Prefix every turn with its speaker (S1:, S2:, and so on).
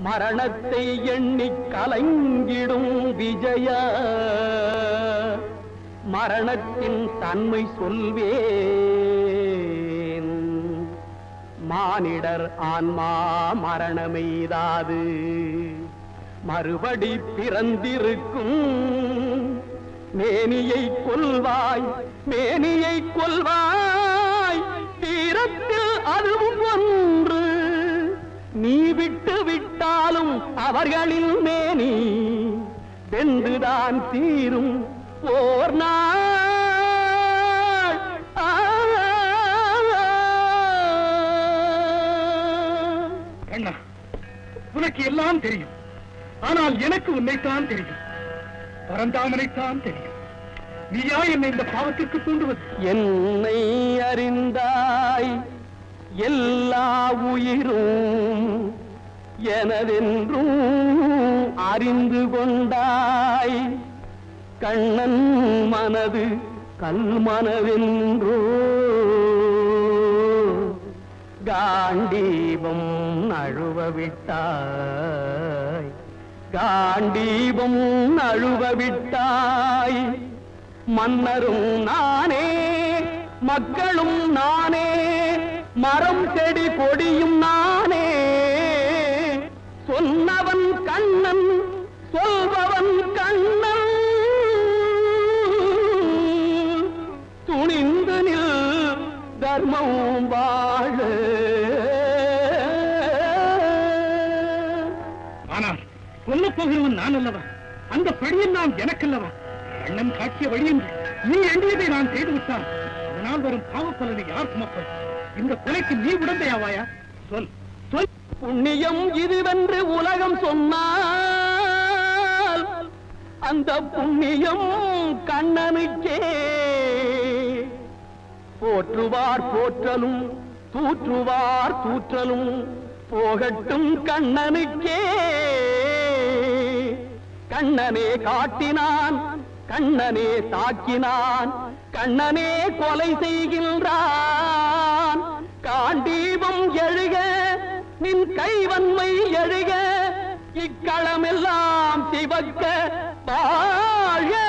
S1: மரணத்தை எண்ணி கலங்கிடும் விஜய மரணத்தின் தன்மை சொல்வேன் மானிடர் ஆன்மா மரணமெய்தாது மறுபடி பிறந்திருக்கும் மேனியை கொல்வாய் மேனியை கொல்வாய் தீரத்தில் அதுவும் ஒன்று நீ விட்டு விட்டாலும் அவர்களின் மேனி வென்றுதான் தீரும் ஓர் நாள் ஆ.
S2: கண்ணா உனக்கு எல்லாம் தெரியும் ஆனால் எனக்கு உன்னைத்தான் தெரியும் பரந்தாமனைத்தான் தெரியும் நீயா என்னை இந்த பாவத்திற்கு தூண்டுவது
S1: என்னை அறிந்தாய் எல்லா உயிரும் எனதென்றும் அறிந்து கொண்டாய் கண்ணன் மனது கல்மனவென்றோ காண்டீபம் நழுவ விட்டாய் காண்டீபம் நழுவ விட்டாய் மன்னரும் நானே மக்களும் நானே மரம் செடி கொடியும் நானே சொன்னவன் கண்ணன் சொல்பவன் கண்ணன் துணிந்து நில் தர்மம் வாழ
S2: ஆனால் கொல்லப் போகிறவன் நான் அல்லவா அந்த பழியெல்லாம் எனக்கல்லவா கண்ணன் காட்டிய வழி என்று நீ எண்ணியதை நான் செய்து விட்டான் அதனால் வரும் பாவப்பலனை யார் சுமப்பது இந்த கொலைக்கு நீ உடந்தையாவாயா சொல் சொல்
S1: புண்ணியம் இதுவென்று உலகம் சொன்னால் அந்த புண்ணியம் கண்ணனுக்கே போற்றுவார் போற்றலும் தூற்றுவார் தூற்றலும் போகட்டும் கண்ணனுக்கே கண்ணனே காட்டினான் கண்ணனே தாக்கினான் கண்ணனே கொலை செய்கின்றான் காண்டீபம் எழுக நின் கைவன்மை எழுக இக்களமெல்லாம் சிவக்க வாழ